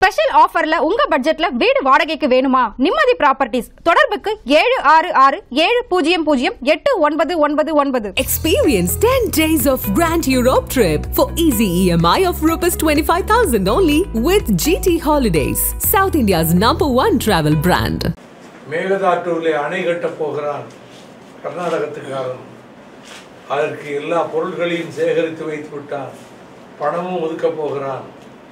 Special ஆஃபர்ல உங்க பட்ஜெட்ல வீடு வாடகைக்கு வேணுமா நிம்மதி ப்ராப்பர்ட்டிஸ் தொடர்புக்கு ஏழு ஆறு ஆறு ஏழு பூஜ்ஜியம் பூஜ்ஜியம் எட்டு ஒன்பது ஒன்பது ஒன்பது Experience 10 days of Grand Europe trip for easy EMI of Rs 25,000 only with GT Holidays, South India's number one travel brand. மேகதாட்டூரில் அணை கட்டப் போகிறான் கர்நாடகத்துக்காரன் அதற்கு எல்லா பொருள்களையும் சேகரித்து வைத்து விட்டான் பணமும் ஒதுக்கப் போகிறான்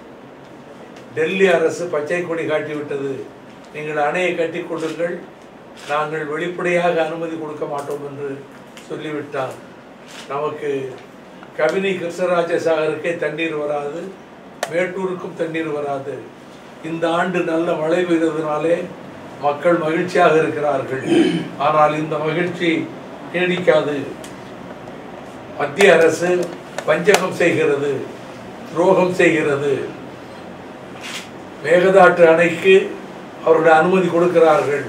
டெல்லி அரசு பச்சை கொடி காட்டிவிட்டது நீங்கள் அணையை கட்டி கொடுங்கள் நாங்கள் வெளிப்படையாக அனுமதி கொடுக்க மாட்டோம் என்று சொல்லிவிட்டான் நமக்கு கபினி கிருஷ்ணராஜ சாகருக்கே தண்ணீர் வராது மேட்டூருக்கும் தண்ணீர் வராது இந்த ஆண்டு நல்ல மழை பெய்ததினாலே மக்கள் மகிழ்ச்சியாக இருக்கிறார்கள் ஆனால் இந்த மகிழ்ச்சி நீடிக்காது மத்திய அரசு வஞ்சகம் செய்கிறது துரோகம் செய்கிறது மேகதாட்டு அணைக்கு அவர்கள் அனுமதி கொடுக்கிறார்கள்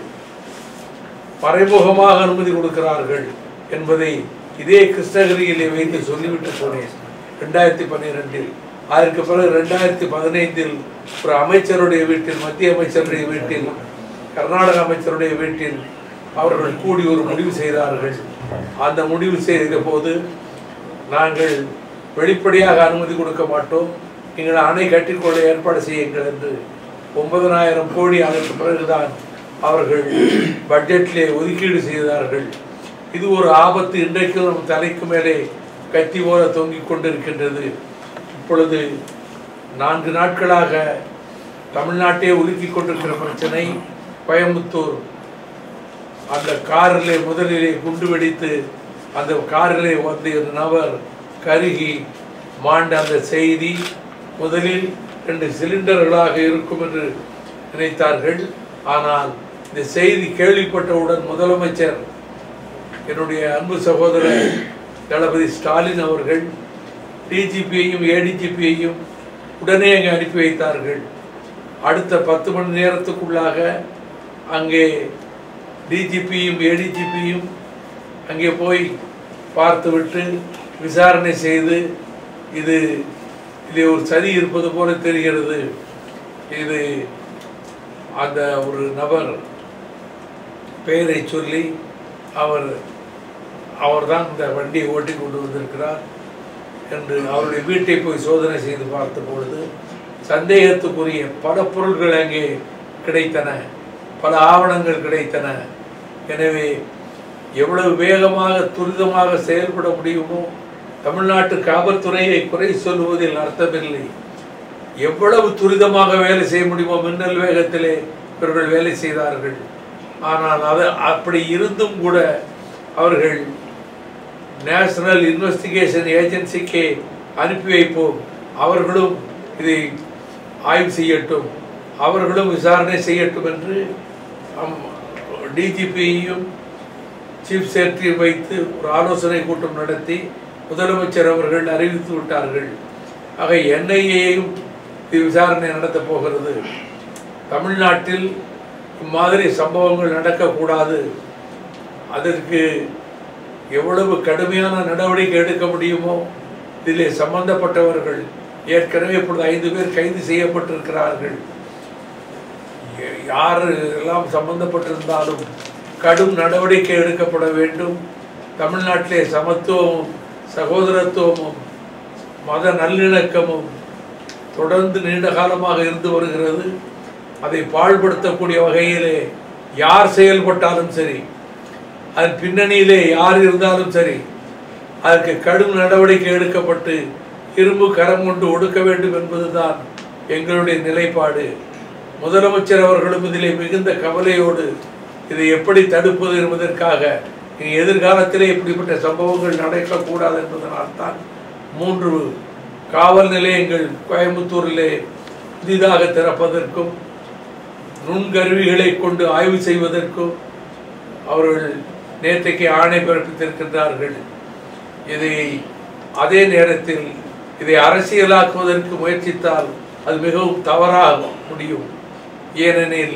மறைமுகமாக அனுமதி கொடுக்கிறார்கள் என்பதை இதே கிருஷ்ணகிரியிலே வைத்து சொல்லிவிட்டு போனேன் ரெண்டாயிரத்தி பன்னிரெண்டில் அதற்கு பிறகு ரெண்டாயிரத்தி பதினைந்தில் ஒரு அமைச்சருடைய வீட்டில் மத்திய அமைச்சருடைய வீட்டில் கர்நாடக அமைச்சருடைய வீட்டில் அவர்கள் கூடி ஒரு முடிவு செய்தார்கள் அந்த முடிவு செய்த போது நாங்கள் வெளிப்படையாக அனுமதி கொடுக்க மாட்டோம் நீங்கள் அணை கட்டிக்கொள்ள ஏற்பாடு செய்யுங்கள் என்று ஒன்பதனாயிரம் கோடி அதற்கு பிறகுதான் அவர்கள் பட்ஜெட்டிலே ஒதுக்கீடு செய்தார்கள் இது ஒரு ஆபத்து இன்றைக்கும் நம் தலைக்கு மேலே கத்தி போல தொங்கிக் கொண்டிருக்கின்றது இப்பொழுது நான்கு நாட்களாக தமிழ்நாட்டை உலுக்கி கொண்டிருக்கிற பிரச்சனை கோயம்புத்தூர் அந்த காரிலே முதலிலே குண்டு வெடித்து அந்த காரிலே வந்த ஒரு நபர் கருகி மாண்ட அந்த செய்தி முதலில் ரெண்டு சிலிண்டர்களாக இருக்கும் என்று நினைத்தார்கள் ஆனால் இந்த செய்தி கேள்விப்பட்டவுடன் முதலமைச்சர் என்னுடைய அன்பு சகோதரர் தளபதி ஸ்டாலின் அவர்கள் டிஜிபியையும் ஏடிஜிபியையும் உடனே அங்கே அனுப்பி வைத்தார்கள் அடுத்த பத்து மணி நேரத்துக்குள்ளாக அங்கே டிஜிபியும் ஏடிஜிபியும் அங்கே போய் பார்த்துவிட்டு விசாரணை செய்து இது இதில் ஒரு சதி இருப்பது போல தெரிகிறது இது அந்த ஒரு நபர் பெயரை சொல்லி அவர் அவர்தான் இந்த வண்டியை ஓட்டி கொண்டு வந்திருக்கிறார் என்று அவருடைய வீட்டை போய் சோதனை செய்து பார்த்த பொழுது சந்தேகத்துக்குரிய பல பொருட்கள் அங்கே கிடைத்தன பல ஆவணங்கள் கிடைத்தன எனவே எவ்வளவு வேகமாக துரிதமாக செயல்பட முடியுமோ தமிழ்நாட்டு காவல்துறையை குறை சொல்வதில் அர்த்தமில்லை எவ்வளவு துரிதமாக வேலை செய்ய முடியுமோ மின்னல் வேகத்திலே இவர்கள் வேலை செய்தார்கள் ஆனால் அது அப்படி இருந்தும் கூட அவர்கள் நேஷனல் இன்வெஸ்டிகேஷன் ஏஜென்சிக்கு அனுப்பி வைப்போம் அவர்களும் இதை ஆய்வு செய்யட்டும் அவர்களும் விசாரணை செய்யட்டும் என்று டிஜிபியையும் சீஃப் செக்ரட்டரியை வைத்து ஒரு ஆலோசனை கூட்டம் நடத்தி முதலமைச்சர் அவர்கள் அறிவித்து விட்டார்கள் ஆக என்ஐஏயும் இது விசாரணை நடத்தப் போகிறது தமிழ்நாட்டில் இம்மாதிரி சம்பவங்கள் நடக்கக்கூடாது அதற்கு எவ்வளவு கடுமையான நடவடிக்கை எடுக்க முடியுமோ இதிலே சம்பந்தப்பட்டவர்கள் ஏற்கனவே இப்பொழுது ஐந்து பேர் கைது செய்யப்பட்டிருக்கிறார்கள் யார் எல்லாம் சம்பந்தப்பட்டிருந்தாலும் கடும் நடவடிக்கை எடுக்கப்பட வேண்டும் தமிழ்நாட்டிலே சமத்துவமும் சகோதரத்துவமும் மத நல்லிணக்கமும் தொடர்ந்து நீண்ட காலமாக இருந்து வருகிறது அதை பாழ்படுத்தக்கூடிய வகையிலே யார் செயல்பட்டாலும் சரி அதன் பின்னணியிலே யார் இருந்தாலும் சரி அதற்கு கடும் நடவடிக்கை எடுக்கப்பட்டு இரும்பு கரம் கொண்டு ஒடுக்க வேண்டும் என்பதுதான் எங்களுடைய நிலைப்பாடு முதலமைச்சர் அவர்களும் இதிலே மிகுந்த கவலையோடு இதை எப்படி தடுப்பது என்பதற்காக இனி எதிர்காலத்திலே இப்படிப்பட்ட சம்பவங்கள் நடக்கக்கூடாது என்பதனால் தான் மூன்று காவல் நிலையங்கள் கோயம்புத்தூரிலே புதிதாக திறப்பதற்கும் நுண்கருவிகளை கொண்டு ஆய்வு செய்வதற்கும் அவர்கள் நேற்றைக்கு ஆணை பிறப்பித்திருக்கின்றார்கள் இதை அதே நேரத்தில் இதை அரசியலாக்குவதற்கு முயற்சித்தால் அது மிகவும் தவறாக முடியும் ஏனெனில்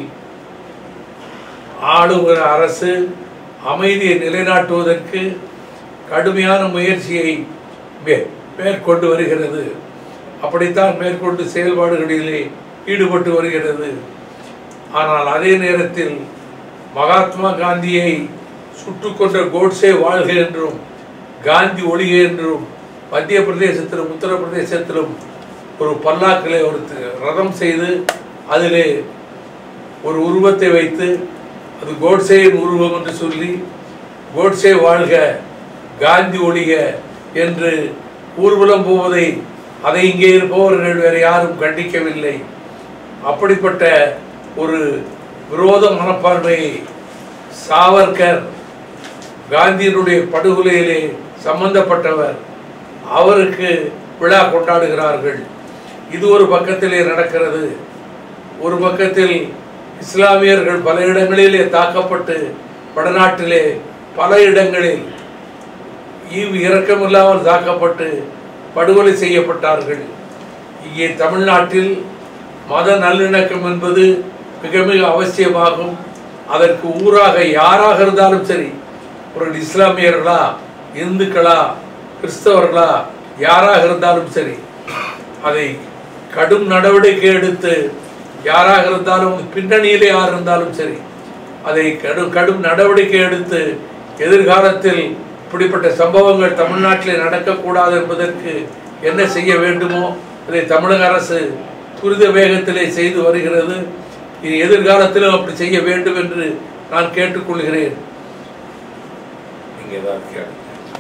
ஆளுகிற அரசு அமைதியை நிலைநாட்டுவதற்கு கடுமையான முயற்சியை மே- மேற்கொண்டு வருகிறது அப்படித்தான் மேற்கொண்டு செயல்பாடுகளிலே ஈடுபட்டு வருகிறது ஆனால் அதே நேரத்தில் மகாத்மா காந்தியை சுட்டுக் கொன்ற கோட்சே வாழ்க என்றும் காந்தி ஒழிக என்றும் மத்திய பிரதேசத்திலும் உத்தரப்பிரதேசத்திலும் ஒரு பல்லாக்கிலே ஒரு தி- ரதம் செய்து அதிலே ஒரு உருவத்தை வைத்து அது கோட்சேயின் உருவம் என்று சொல்லி கோட்சே வாழ்க காந்தி ஒழிக என்று ஊர்வலம் போவதை அதை இங்கே இருப்பவர்கள் வேறு யாரும் கண்டிக்கவில்லை அப்படிப்பட்ட ஒரு விரோத மனப்பான்மையை சாவர்கர் காந்தியினுடைய படுகொலையிலே சம்பந்தப்பட்டவர் அவருக்கு விழா கொண்டாடுகிறார்கள் இது ஒரு பக்கத்திலே நடக்கிறது ஒரு பக்கத்தில் இஸ்லாமியர்கள் பல இடங்களிலே தாக்கப்பட்டு வடநாட்டிலே பல இடங்களில் ஈவு இரக்கமில்லாமல் தாக்கப்பட்டு படுகொலை செய்யப்பட்டார்கள் இங்கே தமிழ்நாட்டில் மத நல்லிணக்கம் என்பது மிக மிக அவசியமாகும் அதற்கு ஊராக யாராக இருந்தாலும் சரி ஒரு இஸ்லாமியர்களா இந்துக்களா கிறிஸ்தவர்களா யாராக இருந்தாலும் சரி அதை கடும் நடவடிக்கை எடுத்து யாராக இருந்தாலும் பின்னணியிலே யார் இருந்தாலும் சரி அதை கடும் கடும் நடவடிக்கை எடுத்து எதிர்காலத்தில் இப்படிப்பட்ட சம்பவங்கள் தமிழ்நாட்டிலே நடக்கக்கூடாது என்பதற்கு என்ன செய்ய வேண்டுமோ அதை தமிழக அரசு துரித வேகத்திலே செய்து வருகிறது இது எதிர்காலத்திலும் அப்படி செய்ய வேண்டும் என்று நான் கேட்டுக்கொள்கிறேன் நீங்க ஏதாவது கேளுங்க.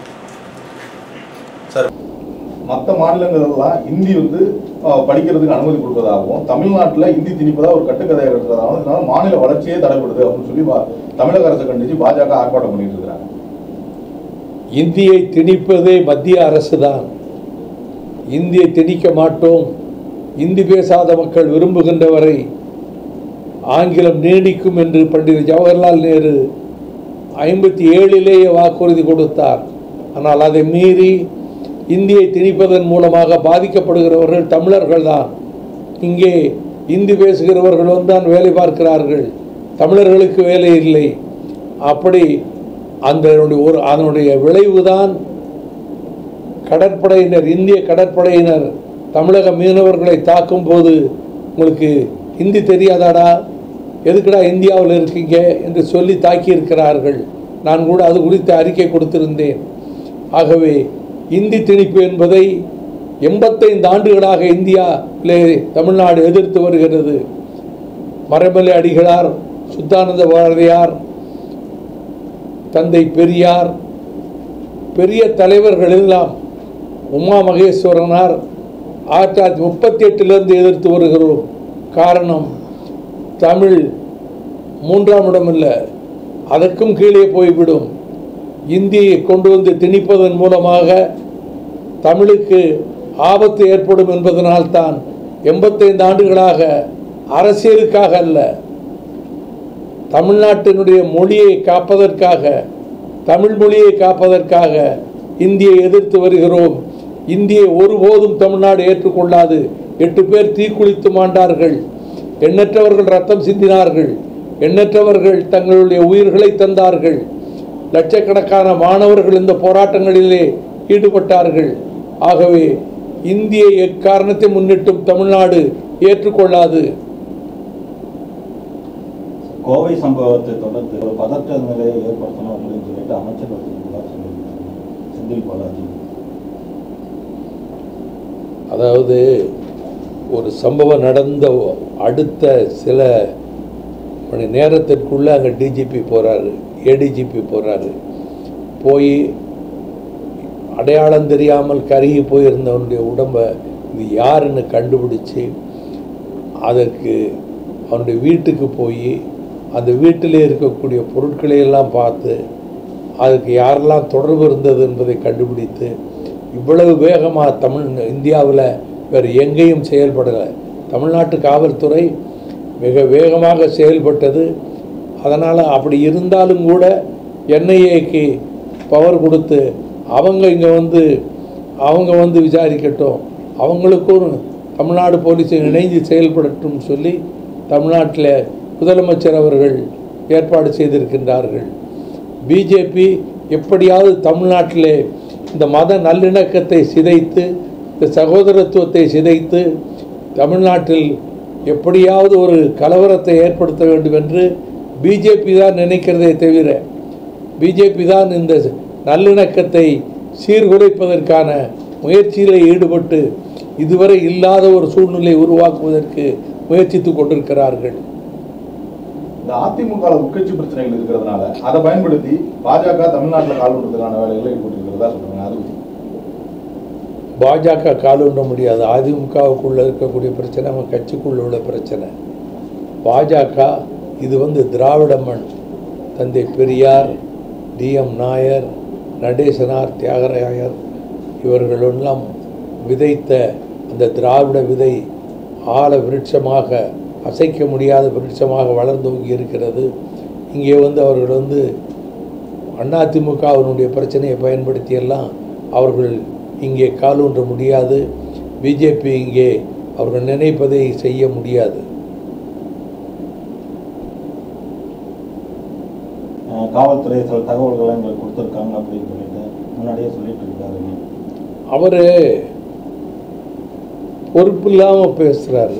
சார் மற்ற மாநிலங்களெல்லாம் இந்தி வந்து அஹ், படிக்கிறதுக்கு அனுமதி கொடுப்பதாகவும் தமிழ்நாட்டில் இந்தி திணிப்பதா ஒரு கட்டுக்கதையாக இருக்கிறதாகவும் இதனால மாநில வளர்ச்சியே தடைப்படுது அப்படின்னு சொல்லி பா- தமிழக அரசை கண்டிச்சு பாஜக ஆர்ப்பாட்டம் பண்ணிட்டு இருக்கிறாங்க இந்தியை திணிப்பதே மத்திய அரசுதான் இந்தியை திணிக்க மாட்டோம் இந்தி பேசாத மக்கள் விரும்புகின்ற வரை ஆங்கிலம் நீடிக்கும் என்று பண்டித ஜவஹர்லால் நேரு ஐம்பத்தி ஏழிலேயே வாக்குறுதி கொடுத்தார் ஆனால் அதை மீறி இந்தியை திணிப்பதன் மூலமாக பாதிக்கப்படுகிறவர்கள் தமிழர்கள்தான் இங்கே இந்தி பேசுகிறவர்கள் தான் வேலை பார்க்கிறார்கள் தமிழர்களுக்கு வேலை இல்லை அப்படி அந்த ஒரு அதனுடைய விளைவுதான் கடற்படையினர் இந்திய கடற்படையினர் தமிழக மீனவர்களை தாக்கும் போது உங்களுக்கு ஹிந்தி தெரியாதாடா எதுக்குடா இந்தியாவில் இருக்கீங்க என்று சொல்லி தாக்கியிருக்கிறார்கள் நான் கூட அது குறித்து அறிக்கை கொடுத்திருந்தேன் ஆகவே இந்தி திணிப்பு என்பதை எண்பத்தைந்து ஆண்டுகளாக இந்தியாவிலே தமிழ்நாடு எதிர்த்து வருகிறது மறைமலை அடிகளார் சுத்தானந்த பாரதியார் தந்தை பெரியார் பெரிய தலைவர்கள் எல்லாம் உமா மகேஸ்வரனார் ஆயிரத்தி தொள்ளாயிரத்தி முப்பத்தி எட்டிலிருந்து எதிர்த்து வருகிறோம் காரணம் தமிழ் மூன்றாம் இடம் இல்லை அதற்கும் கீழே போய்விடும் இந்தியை கொண்டு வந்து திணிப்பதன் மூலமாக தமிழுக்கு ஆபத்து ஏற்படும் என்பதனால்தான் எண்பத்தைந்து ஆண்டுகளாக அரசியலுக்காக அல்ல தமிழ்நாட்டினுடைய மொழியை காப்பதற்காக தமிழ் மொழியை காப்பதற்காக இந்தியை எதிர்த்து வருகிறோம் இந்தியை ஒருபோதும் தமிழ்நாடு ஏற்றுக்கொள்ளாது எட்டு பேர் தீக்குளித்து மாண்டார்கள் எண்ணற்றவர்கள் ரத்தம் சிந்தினார்கள் எண்ணற்றவர்கள் தங்களுடைய உயிர்களை தந்தார்கள் லட்சக்கணக்கான மாணவர்கள் இந்த போராட்டங்களிலே ஈடுபட்டார்கள் ஆகவே இந்தியை எக்காரணத்தை முன்னிட்டும் தமிழ்நாடு ஏற்றுக்கொள்ளாது கோவை சம்பவத்தை தொடர்ந்து ஒரு பதற்ற நிலையை ஏற்படுத்தணும் அப்படின்னு சொல்லிட்டு அமைச்சர் ஒருத்தர் புகார் சொல்லியிருக்காங்க செந்தில் பாலாஜி அதாவது ஒரு சம்பவம் நடந்த அடுத்த சில மணி நேரத்திற்குள்ளே அங்கே டிஜிபி போகிறாரு ஏடிஜிபி போகிறாரு போய் அடையாளம் தெரியாமல் கருகி போயிருந்தவனுடைய உடம்பை இது யாருன்னு கண்டுபிடிச்சி அதற்கு அவனுடைய வீட்டுக்கு போய் அந்த வீட்டிலே இருக்கக்கூடிய பொருட்களை எல்லாம் பார்த்து அதுக்கு யாரெல்லாம் தொடர்பு இருந்தது என்பதை கண்டுபிடித்து இவ்வளவு வேகமாக தமிழ் இந்தியாவில் வேறு எங்கேயும் செயல்படலை தமிழ்நாட்டு காவல்துறை மிக வேகமாக செயல்பட்டது அதனால் அப்படி இருந்தாலும் கூட என்ஐஏக்கு பவர் கொடுத்து அவங்க இங்கே வந்து அவங்க வந்து விசாரிக்கட்டும் அவங்களுக்கும் தமிழ்நாடு போலீஸ் இணைந்து செயல்படட்டும் சொல்லி தமிழ்நாட்டில் முதலமைச்சர் அவர்கள் ஏற்பாடு செய்திருக்கின்றார்கள் பிஜேபி எப்படியாவது தமிழ்நாட்டிலே இந்த மத நல்லிணக்கத்தை சிதைத்து இந்த சகோதரத்துவத்தை சிதைத்து தமிழ்நாட்டில் எப்படியாவது ஒரு கலவரத்தை ஏற்படுத்த வேண்டும் என்று பிஜேபி தான் நினைக்கிறதே தவிர பிஜேபி தான் இந்த நல்லிணக்கத்தை சீர்குலைப்பதற்கான முயற்சியில் ஈடுபட்டு இதுவரை இல்லாத ஒரு சூழ்நிலை உருவாக்குவதற்கு முயற்சித்துக் கொண்டிருக்கிறார்கள் இந்த அதிமுக உட்கட்சி பிரச்சனைகள் இருக்கிறதுனால அதை பயன்படுத்தி பாஜக தமிழ்நாட்டில் கால் விடுறதுக்கான வேலைகளை ஈடுபட்டிருக்கிறதா சொல்றாங்க அது பத்தி. பாஜக காலுண்ட முடியாது அதிமுகவுக்குள்ளே இருக்கக்கூடிய பிரச்சனை அவன் கட்சிக்குள்ள உள்ள பிரச்சனை பாஜக இது வந்து திராவிட மண் தந்தை பெரியார் டிஎம் நாயர் நடேசனார் தியாகராயர் இவர்களெல்லாம் விதைத்த அந்த திராவிட விதை ஆழ விருட்சமாக அசைக்க முடியாத விருட்சமாக வளர்ந்தோங்கி இருக்கிறது இங்கே வந்து அவர்கள் வந்து அதிமுகவினுடைய பிரச்சனையை பயன்படுத்தியெல்லாம் அவர்கள் இங்கே காலூன்ற முடியாது பிஜேபி இங்கே அவர்கள் நினைப்பதை செய்ய முடியாது அஹ் காவல்துறை சில தகவல்களை எங்களுக்கு கொடுத்துருக்காங்க அப்படின்னு சொல்லிட்டு முன்னாடியே சொல்லிட்டு இருக்காரு அவர் பொறுப்பு இல்லாமல் பேசுகிறாரு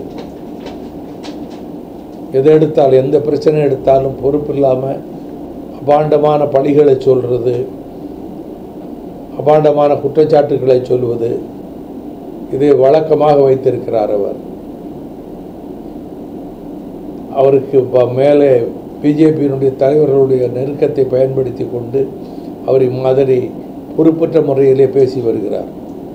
எதை எடுத்தாலும் எந்த பிரச்சனை எடுத்தாலும் பொறுப்பு இல்லாமல் அபாண்டமான பழிகளை சொல்கிறது அபாண்டமான குற்றச்சாட்டுகளை சொல்வது இதை வழக்கமாக வைத்திருக்கிறார் அவர் அவருக்கு ப- மேலே பிஜேபியினுடைய தலைவர்களுடைய நெருக்கத்தை பயன்படுத்தி கொண்டு அவர் இம்மாதிரி பொறுப்பற்ற முறையிலே பேசி வருகிறார்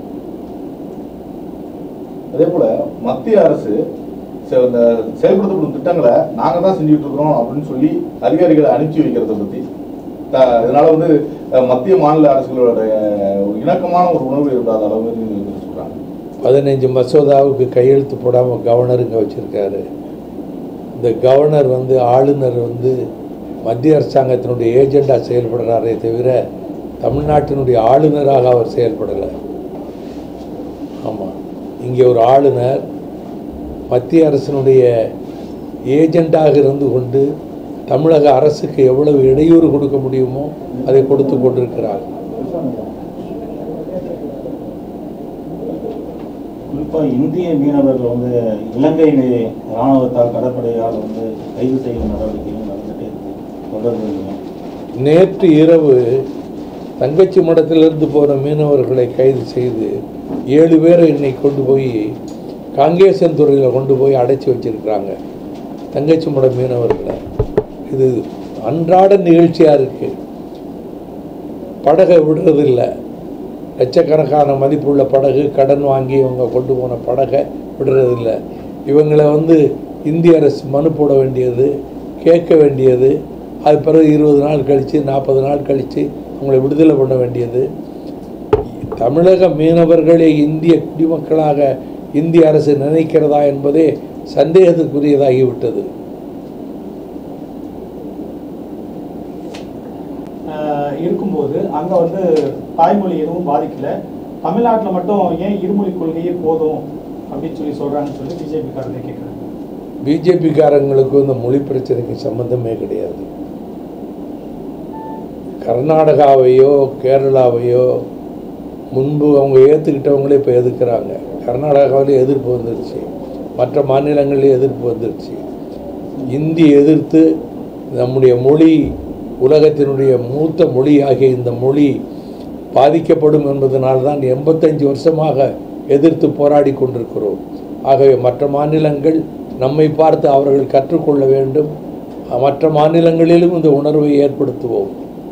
அதே போல மத்திய அரசு செ- இந்த செயல்படுத்தப்படும் திட்டங்களை நாங்க தான் செஞ்சுட்டு இருக்கிறோம் அப்படின்னு சொல்லி அதிகாரிகளை அனுப்பிச்சு வைக்கிறத பத்தி த- இதனால வந்து அஹ், மத்திய மாநில அரசுகளோட ஒரு இணக்கமான ஒரு உணர்வு இல்லாத அளவுக்கு இது சொல்றாங்க பதினஞ்சு மசோதாவுக்கு கையெழுத்து போடாமல் கவர்னர் இங்கே வச்சுருக்காரு இந்த கவர்னர் வந்து ஆளுநர் வந்து மத்திய அரசாங்கத்தினுடைய ஏஜெண்டாக செயல்படுறாரே தவிர தமிழ்நாட்டினுடைய ஆளுநராக அவர் செயல்படலை ஆமாம் இங்கே ஒரு ஆளுநர் மத்திய அரசினுடைய ஏஜெண்டாக இருந்து கொண்டு தமிழக அரசுக்கு எவ்வளவு இடையூறு கொடுக்க முடியுமோ அதை கொடுத்து கொண்டிருக்கிறார் குறிப்பா இந்திய மீனவர்கள் வந்து இலங்கை நி- ராணுவத்தால் கடற்படையால் வந்து கைது செய்யும் நடவடிக்கையும் நடந்துட்டே இருக்கு தொடர்பு இல்லை. நேற்று இரவு தங்கச்சி மடத்திலிருந்து போன மீனவர்களை கைது செய்து ஏழு பேரை இன்னைக்கு கொண்டு போய் காங்கேசன் துறையில் கொண்டு போய் அடைச்சி வச்சிருக்கிறாங்க தங்கச்சி மடம் மீனவர்களை இது அன்றாட நிகழ்ச்சியாக இருக்குது படகை விடுறதில்லை லட்சக்கணக்கான மதிப்புள்ள படகு கடன் வாங்கி இவங்க கொண்டு போன படகை விடுறதில்லை இவங்களை வந்து இந்திய அரசு மனு போட வேண்டியது கேட்க வேண்டியது அது பிறகு இருபது நாள் கழித்து நாற்பது நாள் கழித்து அவங்களை விடுதலை பண்ண வேண்டியது தமிழக மீனவர்களை இந்திய குடிமக்களாக இந்திய அரசு நினைக்கிறதா என்பதே சந்தேகத்துக்குரியதாகிவிட்டது ஆஹ் இருக்கும்போது அங்க வந்து தாய்மொழி எதுவும் பாதிக்கல தமிழ்நாட்டுல மட்டும் ஏன் இருமொழி கொள்கையே போதும் அப்படின்னு சொல்லி சொல்றாங்கன்னு சொல்லி பிஜேபி காரங்க கேட்குறாங்க பிஜேபிக்காரங்களுக்கு இந்த மொழி பிரச்சனைக்கு சம்மந்தமே கிடையாது கர்நாடகாவையோ கேரளாவையோ முன்பு அவங்க ஏற்றுக்கிட்டவங்களே இப்போ எதிர்க்கிறாங்க கர்நாடகாவிலே எதிர்ப்பு வந்துருச்சு மற்ற மாநிலங்களிலே எதிர்ப்பு வந்துருச்சு இந்தி எதிர்த்து நம்முடைய மொழி உலகத்தினுடைய மூத்த மொழியாகிய இந்த மொழி பாதிக்கப்படும் என்பதனால்தான் எண்பத்தஞ்சு வருஷமாக எதிர்த்து போராடி கொண்டிருக்கிறோம் ஆகவே மற்ற மாநிலங்கள் நம்மை பார்த்து அவர்கள் கற்றுக்கொள்ள வேண்டும் மற்ற மாநிலங்களிலும் இந்த உணர்வை ஏற்படுத்துவோம்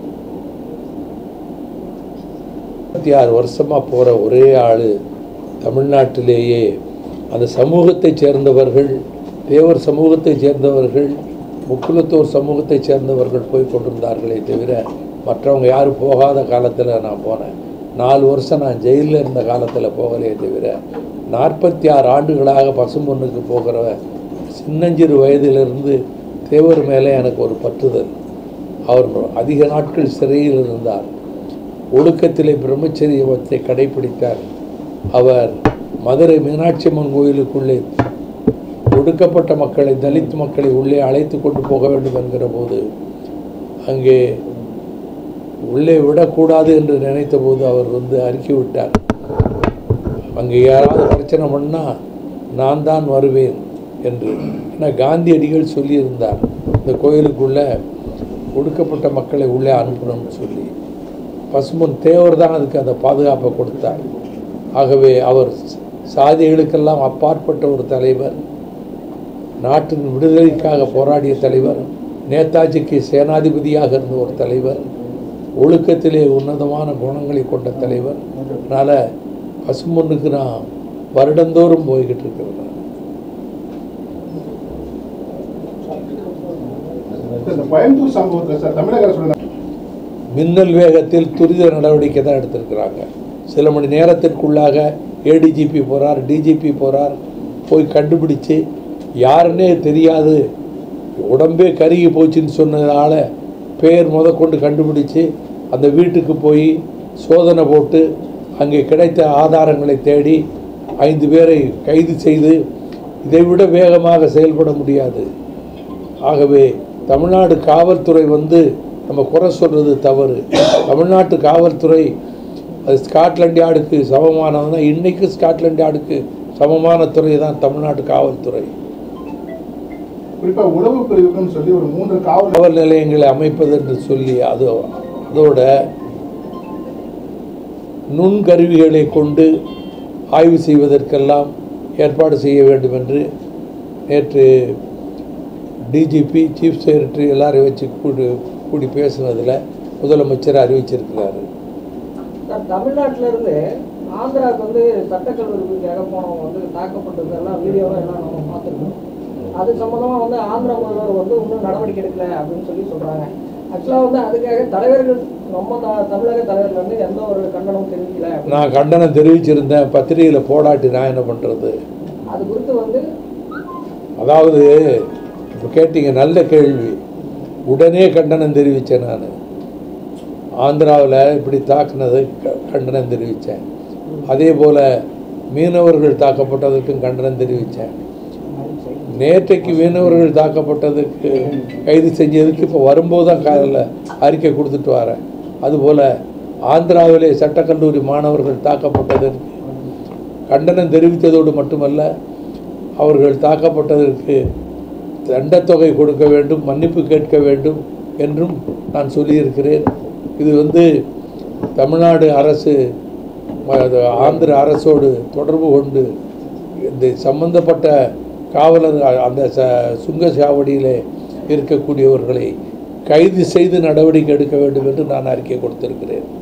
இருபத்தி ஆறு வருஷமாக போகிற ஒரே ஆள் தமிழ்நாட்டிலேயே அந்த சமூகத்தைச் சேர்ந்தவர்கள் தேவர் சமூகத்தைச் சேர்ந்தவர்கள் முக்குலத்தோர் சமூகத்தைச் சேர்ந்தவர்கள் போய் கொண்டிருந்தார்களே தவிர மற்றவங்க யாரும் போகாத காலத்தில் நான் போனேன் நாலு வருஷம் நான் ஜெயிலில் இருந்த காலத்தில் போகலையே தவிர நாற்பத்தி ஆறு ஆண்டுகளாக பசும்பொண்ணுக்கு போகிற சின்னஞ்சிறு வயதிலிருந்து தேவர் மேலே எனக்கு ஒரு பற்றுதல் அவர் அதிக நாட்கள் சிறையில் இருந்தார் ஒழுக்கத்திலே பிரம்மச்சரியத்தை கடைபிடித்தார் அவர் மதுரை மீனாட்சி அம்மன் கோயிலுக்குள்ளே ஒடுக்கப்பட்ட மக்களை தலித் மக்களை உள்ளே அழைத்து கொண்டு போக வேண்டும் என்கிற போது அங்கே உள்ளே விடக்கூடாது என்று நினைத்த போது அவர் வந்து அறிக்கை விட்டார் அங்கே யாராவது பிரச்சனை பண்ணால் நான் தான் வருவேன் என்று ஆனால் காந்தியடிகள் சொல்லியிருந்தார் இந்த கோயிலுக்குள்ளே ஒடுக்கப்பட்ட மக்களை உள்ளே அனுப்பணும்னு சொல்லி பசுமன் தேவர் தான் அதுக்கு அந்த பாதுகாப்பை கொடுத்தார் ஆகவே அவர் சாதிகளுக்கெல்லாம் அப்பாற்பட்ட ஒரு தலைவர் நாட்டின் விடுதலைக்காக போராடிய தலைவர் நேதாஜிக்கு சேனாதிபதியாக இருந்த ஒரு தலைவர் ஒழுக்கத்திலே உன்னதமான குணங்களை கொண்ட தலைவர் அதனால் பசுமொன்னுக்கு நான் வருடந்தோறும் போய்கிட்டு இருக்கிறேன் நான். இந்த கோயம்புத்தூர் சம்பவத்தில் சார் தமிழக அரசு மின்னல் வேகத்தில் துரித நடவடிக்கை தான் எடுத்திருக்கிறாங்க சில மணி நேரத்திற்குள்ளாக ஏடிஜிபி போகிறார் டிஜிபி போகிறார் போய் கண்டுபிடிச்சு யாருன்னே தெரியாது உடம்பே கருகி போச்சுன்னு சொன்னதால பேர் முதற்கொண்டு கண்டுபிடிச்சு அந்த வீட்டுக்கு போய் சோதனை போட்டு அங்கே கிடைத்த ஆதாரங்களை தேடி ஐந்து பேரை கைது செய்து இதைவிட வேகமாக செயல்பட முடியாது ஆகவே தமிழ்நாடு காவல்துறை வந்து நம்ம குறை சொல்கிறது தவறு தமிழ்நாட்டு காவல்துறை அது ஸ்காட்லாண்ட் யார்டுக்கு சமமானதுன்னா இன்றைக்கு ஸ்காட்லாண்ட் யார்டுக்கு சமமான துறை தான் தமிழ்நாட்டு காவல்துறை குறிப்பா உளவு பிரிவுக்குன்னு சொல்லி ஒரு மூன்று காவல் காவல் நிலையங்களை அமைப்பது என்று சொல்லி அது அதோட நுண்கருவிகளை கொண்டு ஆய்வு செய்வதற்கெல்லாம் ஏற்பாடு செய்ய வேண்டும் என்று நேற்று டிஜிபி சீஃப் செக்ரட்டரி எல்லாரையும் வச்சு கூடி கூடி பேசுனதில் முதலமைச்சர் அறிவிச்சிருக்கிறாரு சார் தமிழ்நாட்டுல இருந்து ஆந்திராவுக்கு வந்து சட்டக்கல்லூரிக்காக போனவங்க வந்து தாக்கப்பட்டது எல்லாம் வீடியோலாம் எல்லாம் நம்ம பார்த்துருக்கோம் அது சம்மந்தமா வந்து ஆந்திரா முதல்வர் வந்து இன்னும் நடவடிக்கை எடுக்கல அப்படின்னு சொல்லி சொல்றாங்க ஆக்சுவலாக வந்து அதுக்காக தலைவர்கள் நம்ம த- தமிழக தலைவர்கள் வந்து எந்த ஒரு கண்டனமும் தெரிவிக்கல அப்படின்னு. நான் கண்டனம் தெரிவிச்சிருந்தேன் பத்திரிகையில் போடாட்டி நான் என்ன பண்ணுறது அது குறித்து வந்து அதாவது இப்போ கேட்டீங்க நல்ல கேள்வி உடனே கண்டனம் தெரிவித்தேன் நான் ஆந்திராவில் இப்படி தாக்குனது க- கண்டனம் தெரிவித்தேன் அதே போல் மீனவர்கள் தாக்கப்பட்டதற்கும் கண்டனம் தெரிவித்தேன் நேற்றைக்கு மீனவர்கள் தாக்கப்பட்டதுக்கு கைது செஞ்சதுக்கு இப்போ வரும்போது தான் காலையில் அறிக்கை கொடுத்துட்டு வரேன் அதுபோல் ஆந்திராவிலே சட்டக்கல்லூரி மாணவர்கள் தாக்கப்பட்டதற்கு கண்டனம் தெரிவித்ததோடு மட்டுமல்ல அவர்கள் தாக்கப்பட்டதற்கு தண்டத்தொகை கொடுக்க வேண்டும் மன்னிப்பு கேட்க வேண்டும் என்றும் நான் சொல்லியிருக்கிறேன் இது வந்து தமிழ்நாடு அரசு அது ஆந்திர அரசோடு தொடர்பு கொண்டு இந்த சம்பந்தப்பட்ட காவலர் அந்த ச சுங்கச்சாவடியிலே இருக்கக்கூடியவர்களை கைது செய்து நடவடிக்கை எடுக்க வேண்டும் என்று நான் அறிக்கை கொடுத்திருக்கிறேன்